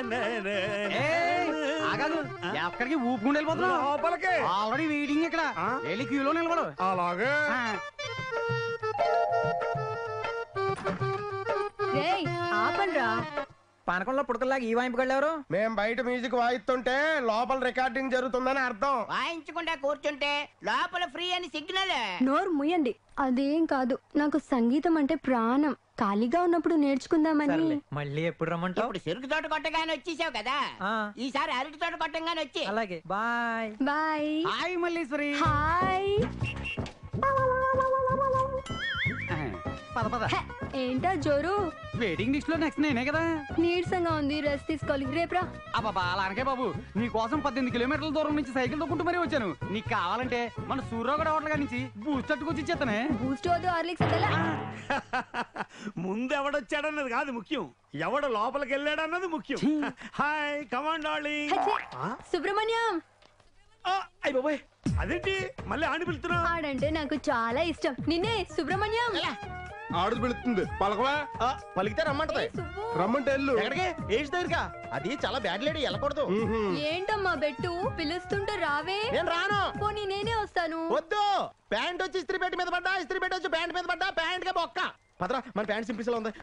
ఏయ్, ఆగాగు ఎక్కడికి ఊపుకుంటూ వెళ్ళిపోతున్నావు లోపలికి ఆల్రెడీ వెయిటింగ్ ఇక్కడ ఆ? వెళ్ళి క్యూలో నిలబడు అలాగే ఆ, రేయ్ ఆపండ్రా పానకంలో పుడకల్లాగా ఈ వాయింపు వెళ్ళారు మేం బయట మ్యూజిక్ వాయిస్తుంటే లోపల రికార్డింగ్ జరుగుతుందని అర్థం వాయించకుండా కూర్చుంటే లోపల ఫ్రీ అని సిగ్నల్ నోరు ముయ్యండి అదేం కాదు నాకు సంగీతం అంటే ప్రాణం ఖాళీగా ఉన్నప్పుడు నేర్చుకుందామని సర్లే మళ్ళీ ఎప్పుడు రమ్మంటావు ఇప్పుడు చెరుకు తోట కొట్టగానే వచ్చేసావు కదా ఆ. ఈసారి అరటి తోట కొట్టంగానే వచ్చి అలాగే bye bye hi Malleswari hi పద పద హె, ఏంటా జోరు వెయిటింగ్ లిస్ట్ లో నెక్స్ట్ నేనే కదా నీరసంగా ఉంది రెస్ట్ తీసుకోవాలి రేపురా అబ్బా అలాగే బాబు నీ కోసం పద్దెనిమిది కిలోమీటర్ల దూరం నుంచి సైకిల్ తొక్కుంటూ మరీ వచ్చాను నీకు కావాలంటే మన సూర్యగడ హోటల్ గారి నుంచి బూస్ట్ తట్టుకొచ్చి ఇచ్చేస్తానే బూస్ట్ వద్దు హార్లిక్స్ వద్దు ముందు ఎవడొచ్చాడన్నది కాదు ముఖ్యం ఎవడు లోపలికి వెళ్ళాడన్నది ముఖ్యం హాయ్ కమాండ్ డార్లింగ్ సుబ్రహ్మణ్యం అయ్యి బాబాయ్ అదేంటి మళ్ళీ ఆడి పిలుతున్నా ఆడంటే నాకు చాలా ఇష్టం నిన్నే సుబ్రహ్మణ్యం ఆడు పిలుస్తుంది పలకవా పలికితే రమ్మంటది ఏ సుబ్బు. రమ్మంటే వెళ్ళు ఎక్కడికి ఏజ్ దగ్గరగా అది చాలా బ్యాడ్ లేడీ వెళ్ళకూడదు ఏంటమ్మా బెట్టు పిలుస్తుంటే రావే నేను రాను పోనీ నేనే వస్తాను వద్దు ప్యాంట్ వచ్చి ఇస్త్రీ పెట్టి మీద పడ్డా ఇస్త్రీ పెట్టి వచ్చి ప్యాంట్ మీద పడ్డా ప్యాంట్ గా బొక్క పదరా మన ప్యాంట్ సింపిసలో ఉంది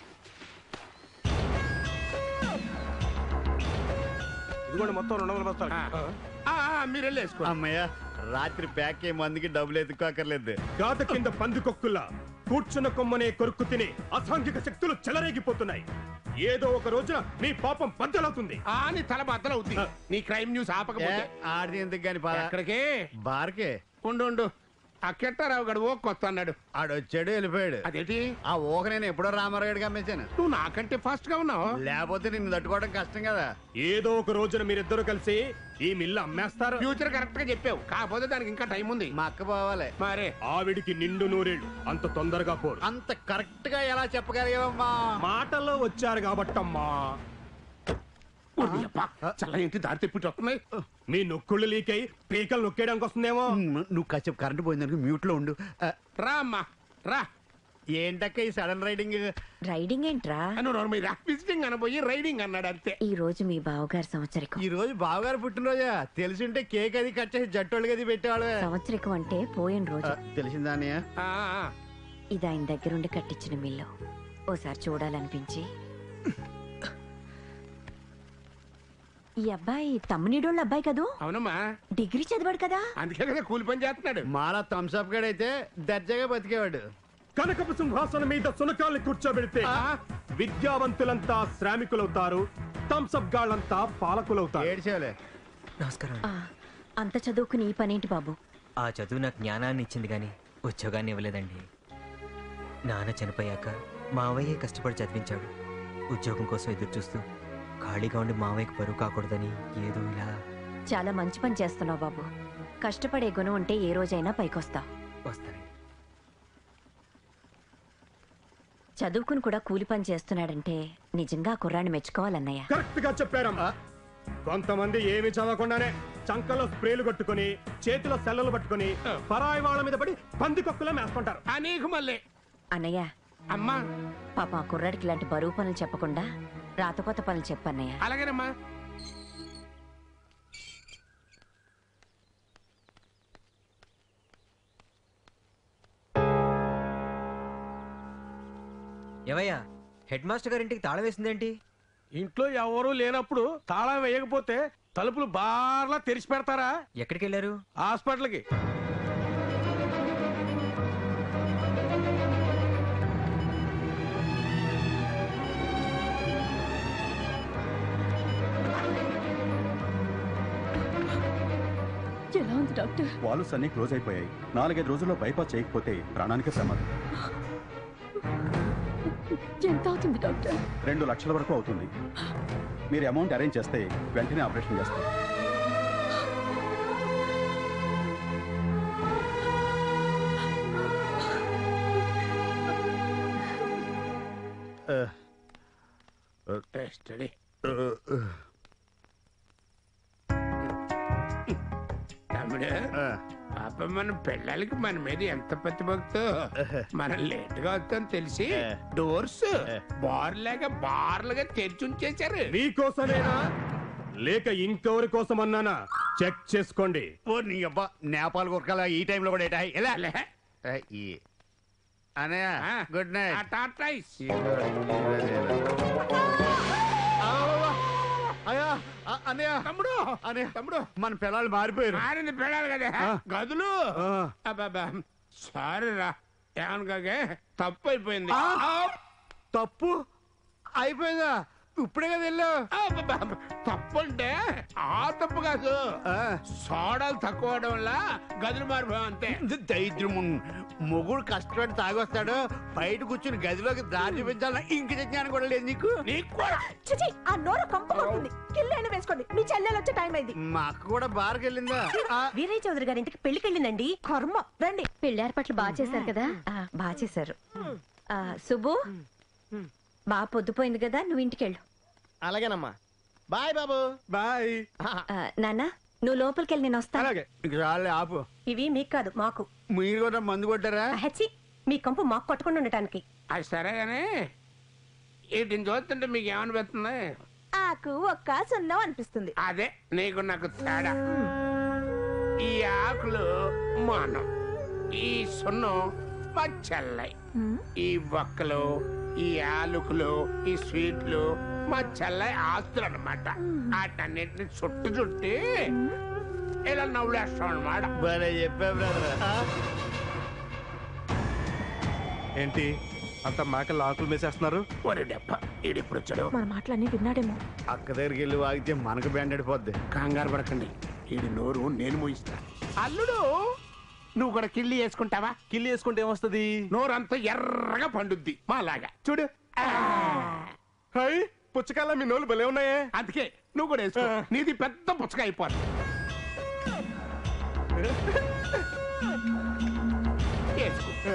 ఇదిగోండి మొత్తం రెండు వందల బస్తాలు ఆ, ఆ, మీరు వెళ్ళి వేసుకో అమ్మయ్య రాత్రి ప్యాక్ అయ్యే మందికి డబ్బులు ఎత్తుకోకర్లేదు గాత కింద పందికొక్కుల్లా కూర్చున్న కొమ్మనే కొరుక్కు తిని అసాంఘిక శక్తులు చెలరేగిపోతున్నాయి ఏదో ఒక రోజున నీ పాపం బద్దలవుతుంది ఆ నీ తల బద్దలవుద్ది నీ క్రైమ్ న్యూస్ ఆపకపోతే ఆడిది ఎందుకు గాని పద ఎక్కడికి బార్కే ఉండు ఉండు ఆ కెట్టారావు గడు ఓ కొత్త అన్నాడు ఆడొచ్చాడు వెళ్ళిపోయాడు అదేంటి ఆ ఊహ నేను ఎప్పుడో రామారావు గడికి అమ్మేశాను నువ్వు నాకంటే ఫాస్ట్ గా ఉన్నావు లేకపోతే నిన్ను తట్టుకోవడం కష్టం కదా ఏదో ఒక రోజున మీరిద్దరు కలిసి ఈ మిల్లు అమ్మేస్తారు ఫ్యూచర్ కరెక్ట్ గా చెప్పావు కాకపోతే దానికి ఇంకా టైం ఉంది మా అక్క పోవాలి మరే ఆవిడికి నిండు నూరేళ్ళు అంత తొందరగా పోరు అంత కరెక్ట్ గా ఎలా చెప్పగలిగావమ్మా మాటల్లో వచ్చారు కాబట్టమ్మా ఓడి అబ్బా, చల్ల ఏంటి దారి తెప్పిట్టు వస్తున్నాయి మీ నొక్కుళ్ళు లీక్ అయి పీకలు నొక్కేయడానికి వస్తుందేమో నువ్వు కాసేపు కరెంట్ పోయిందనుకో మ్యూట్ లో ఉండు ఆ, రా అమ్మా రా ఏంటక్క ఈ సడన్ రైడింగ్ రైడింగ్ ఏంట్రా నువ్వు నోరు మీద విజిటింగ్ అనబోయి రైడింగ్ అన్నాడు అంతే ఈ రోజు మీ బావగారి సంవత్సరికం ఈ రోజు బావగారు పుట్టినరోజా తెలిసింటే కేక్ అది కట్ చేసి జట్టోళ్ళకి అది పెట్టేవాళ్ళే సంవత్సరికం అంటే పోయిన ఆ, రోజు తెలిసిందా అన్నయ్య ఆ, ఆ. ఇది ఆయన దగ్గరుండి కట్టించిన మిల్లు ఓసారి చూడాలనిపించి ఈ అబ్బాయి తమ్మునిడోళ్ళ అబ్బాయి కదూ అవునమ్మా డిగ్రీ చదివాడు కదా అందుకే కదా కూలి పని చేస్తున్నాడు మాలా థమ్స్అప్ గడైతే దర్జాగా బతికేవాడు కనకపు సింహాసనం మీద సునకాల్ని కూర్చోబెడితే ఆ, విద్యావంతులంతా శ్రామికులవుతారు థమ్సప్ గాళ్ళంతా పాలకులవుతారు ఏడ్చేవాలే నమస్కారం ఆ, అంత చదువుకుని ఈ పనేంటి బాబు ఆ చదువు నాకు జ్ఞానాన్ని ఇచ్చింది కానీ ఉద్యోగాన్ని ఇవ్వలేదండి నాన్న చనిపోయాక మావయ్యే కష్టపడి చదివించాడు ఉద్యోగం కోసం ఎదురు చూస్తూ ఖాళీగా ఉండి మావయ్యకు బరువు కాకూడదని ఏదో ఇలా చాలా మంచి పని చేస్తున్నావు బాబు కష్టపడే గుణం ఉంటే ఏ రోజైనా పైకొస్తావు వస్తానండి చదువుకుని కూడా కూలి పని చేస్తున్నాడంటే నిజంగా ఆ కుర్రాన్ని మెచ్చుకోవాలన్నయ్య కరెక్ట్ గా చెప్పారమ్మా కొంతమంది ఏమి చదవకుండానే చంకలో స్ప్రేలు కట్టుకుని చేతిలో సెల్లలు పట్టుకుని పరాయి వాళ్ళ మీద పడి పందికొక్కులా మేస్తుంటారు ఆ నీకు మళ్ళీ అన్నయ్య అమ్మా పాప ఆ కుర్రాడికి ఇలాంటి బరువు పనులు చెప్పకుండా రాతకోత పనులు చెప్పన్నయ్య అలాగేనమ్మా ఏవయ్యా హెడ్ మాస్టర్ గారి ఇంటికి తాళం వేసిందేంటి ఇంట్లో ఎవరూ లేనప్పుడు తాళం వేయకపోతే తలుపులు బార్లా తెరిచి పెడతారా ఎక్కడికి వెళ్ళారు హాస్పిటల్కి ఎలా ఉంది డాక్టర్ వాల్వ్స్ అన్ని క్లోజ్ అయిపోయాయి నాలుగైదు రోజుల్లో బైపాస్ చేయకపోతే ప్రాణానికే ప్రమాదం ఎంత అవుతుంది డాక్టర్ రెండు లక్షల వరకు అవుతుంది మీరు అమౌంట్ అరేంజ్ చేస్తే వెంటనే ఆపరేషన్ చేస్తాం స్టడీ తమ్ముడు పాపమ్మ మన పిల్లలకి మన మీద ఎంత ప్రతిభక్తో మనం లేట్ గా వస్తాం తెలిసి డోర్స్ బార్లాగా బార్లుగా తెరిచి ఉంచేశారు మీకోసమేనా లేక ఇంకెవరి కోసం అన్నానా చెక్ చేసుకోండి ఓ నీ అబ్బా నేపాల్ గురకాల ఈ టైంలో కూడా ఏటా ఎలా లే. ఈ అనయ్య ఆ. గుడ్ ఆ నైట్ టాటాయిస్. అయ్యా అనయ్య తమ్ముడు అనయ్య తమ్ముడు మన పిల్లలు మారిపోయారు మారింది పెళ్ళాలి కదా గదులు ఆ. అబ్బబ్బా. సారీ రా ఏమనగాగే తప్పు అయిపోయింది తప్పు అయిపోయిందా ఇప్పుడే కదా వెళ్ళావు అబ్బబ్బా. తప్పు అంటే ఆ తప్పు కాదు సోడాలు తక్కువ అవడం వల్ల గదులు మారిపోయాం అంతే దైద్యం మొగుడు కష్టపడి తాగొస్తాడు బయట కూర్చుని గదిలోకి దారి చూపించాలని ఇంక జ్ఞానం కూడా లేదు నీకు నీకు కూడా చిచి ఆ నోరు కంపు కొడుతుంది కిల్లైన వేసుకోండి మీ చెల్లెలు వచ్చే టైం అయింది మా అక్క కూడా బార్కి వెళ్ళిందా ఆ, వీరయ్య చౌదరి గారి ఇంటికి పెళ్లికి వెళ్ళిందండి కర్మ రండి పెళ్లి ఏర్పాట్లు బాగా చేశారు కదా ఆ, బాగా చేశారు ఆ, సుబ్బు బాగా పొద్దుపోయింది కదా నువ్వు ఇంటికెళ్ళు అలాగేనమ్మా బాయ్ బాబు బాయ్ ఆ, నాన్న నువ్వు లోపలికి వెళ్ళి నేను వస్తాను అలాగే ఇంక చాలే ఆపు ఇవి మీకు కాదు మాకు మీరు కూడా మందు కొట్టారా హెచ్చి మీ కంపు మాకు కొట్టకుండా ఉండటానికి అది సరే కానీ వీటిని చూస్తుంటే మీకు ఏమనిపిస్తుంది ఆకు ఒక్క సున్నం అనిపిస్తుంది అదే నీకు నాకు తేడా ఈ ఆకులు మానం ఈ సున్నం మా చెల్లై ఈ వక్కలు ఈ ఆలుకులు ఈ స్వీట్లు మా చెల్లై ఆస్తులు అనమాట వాటన్నిటిని చుట్టు చుట్టి ఇలా నవ్వులేస్తాం అనమాట భలే చెప్పా బ్రదర్ ఏంటి అంత మేకలు ఆకులు మేసేస్తున్నారు ఒరే డెప్ప ఈడిప్పుడు వచ్చాడు మన మాటలన్నీ విన్నాడేమో అక్క దగ్గరికి వెళ్ళి వాగితే మనకు బ్యాండ్ అడిపోద్ది కంగారు పడకండి ఈడి నోరు నేను మూయిస్తా అల్లుడు నువ్వు కూడా కిళ్ళి వేసుకుంటావా కిల్లి వేసుకుంటే ఏమొస్తుంది నోరంతా ఎర్రగా పండుద్ది మాలాగా చూడు ఆ. హై పుచ్చకాల మీ నోళ్ళు భలే ఉన్నాయే అందుకే నువ్వు కూడా వేసుకో నీది పెద్ద పుచ్చక అయిపోద్ది వేసుకో.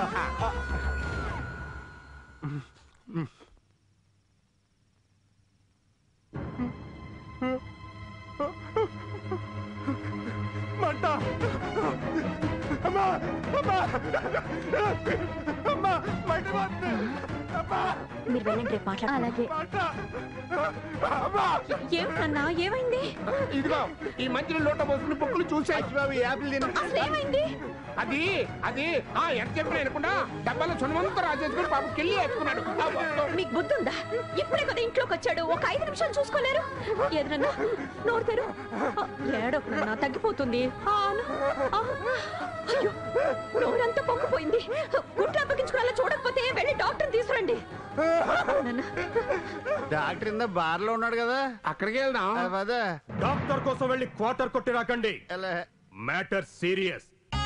మంట అమ్మా అమ్మా అమ్మా మంట పోతుంది. అమ్మా మీరు వెళ్ళండి రేపు మాట్లాడు అలాగే మంట అమ్మా ఏమిటన్నా ఏమైంది ఇదిగో ఈ మధ్యలో లోట పోసుకుని బుక్కులు చూసే బాబు ఈ యాపిల్ తిను అసలు ఏమైంది అది అది ఆ ఎంత చెప్పిన వినకుండా డబ్బాలో చునమంతా రాజేసుకుని పాప కిళ్ళి వేసుకున్నాడు అబ్బో. మీకు బుద్ధి ఉందా ఇప్పుడే కదా ఇంట్లోకి వచ్చాడు ఒక ఐదు నిమిషాలు చూసుకోలేరు ఎదురన్నా నోరు తెరు ఏడొకనన్నా తగ్గిపోతుంది ఆ, అను. ఆ, అయ్యో నోరంతా పొంగిపోయింది గుట్లు అప్పగించుకునేలా చూడకపోతే వెళ్ళి డాక్టర్ తీసుకురండి నాన్న, డాక్టర్ ఇందా బార్ లో ఉన్నాడు కదా అక్కడికి వెళ్దాం ఆ, పద డాక్టర్ కోసం వెళ్ళి క్వార్టర్ కొట్టి రాకండి ఎలా మ్యాటర్ సీరియస్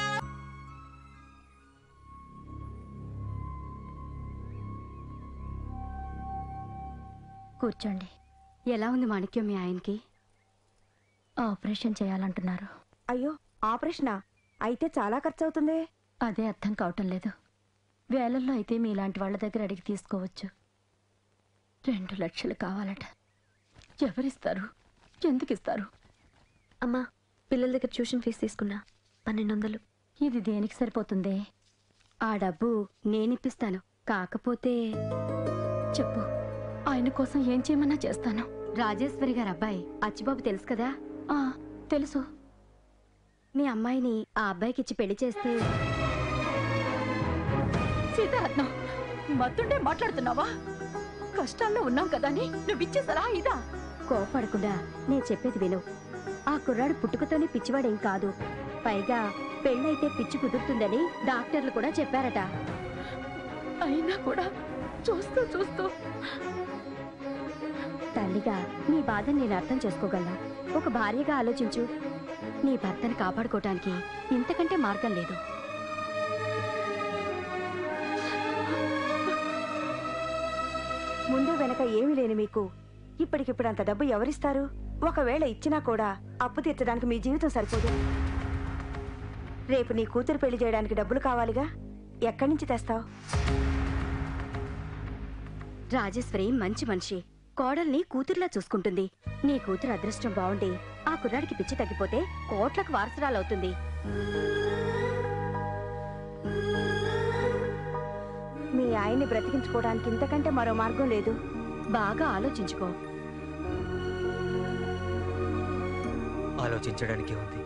కూర్చోండి ఎలా ఉంది మాణిక్యం మీ ఆయనకి ఆపరేషన్ చేయాలంటున్నారు అయ్యో ఆపరేషనా అయితే చాలా ఖర్చు అవుతుంది అదే అర్థం కావటం లేదు వేలల్లో అయితే మీలాంటి వాళ్ళ దగ్గర అడిగి తీసుకోవచ్చు రెండు లక్షలు కావాలట ఎవరిస్తారు ఎందుకు ఇస్తారు అమ్మా పిల్లల దగ్గర ట్యూషన్ ఫీజు తీసుకున్నా పన్నెండు వందలు ఇది దేనికి సరిపోతుందే ఆ డబ్బు నేనిప్పిస్తాను కాకపోతే చెప్పు ఆయన కోసం ఏం చేయమన్నా చేస్తాను రాజేశ్వరి గారు అబ్బాయి అచ్చిబాబు తెలుసు కదా ఆ తెలుసు మీ అమ్మాయిని ఆ అబ్బాయికి ఇచ్చి పెళ్లి చేస్తే సీతారత్నం మత్తుంటే మాట్లాడుతున్నావా కష్టాల్లో ఉన్నాం కదా అని నువ్వు ఇచ్చే సలహా ఇదా కోపడకుండా నేను చెప్పేది విను ఆ కుర్రాడు పుట్టుకతోనే పిచ్చివాడేం కాదు పైగా పెళ్ళైతే పిచ్చి కుదురుతుందని డాక్టర్లు కూడా చెప్పారట అయినా కూడా చూస్తూ చూస్తూ తల్లిగా నీ బాధని నేను అర్థం చేసుకోగలను ఒక భార్యగా ఆలోచించు నీ భర్తను కాపాడుకోవటానికి ఇంతకంటే మార్గం లేదు ముందు వెనక ఏమీ లేని మీకు ఇప్పటికిప్పుడు అంత డబ్బు ఎవరిస్తారు ఒకవేళ ఇచ్చినా కూడా అప్పు తీర్చడానికి మీ జీవితం సరిపోదు రేపు నీ కూతురు పెళ్లి చేయడానికి డబ్బులు కావాలిగా ఎక్కడి నుంచి తెస్తావు రాజేశ్వరి మంచి మనిషి కోడల్ని కూతురులా చూసుకుంటుంది నీ కూతురు అదృష్టం బాగుండి ఆ కుర్రాడికి పిచ్చి తగ్గిపోతే కోట్లకు వారసురాలవుతుంది మీ ఆయన్ని బ్రతికించుకోవడానికి ఇంతకంటే మరో మార్గం లేదు బాగా ఆలోచించుకో ఆలోచించడానికే ఉంది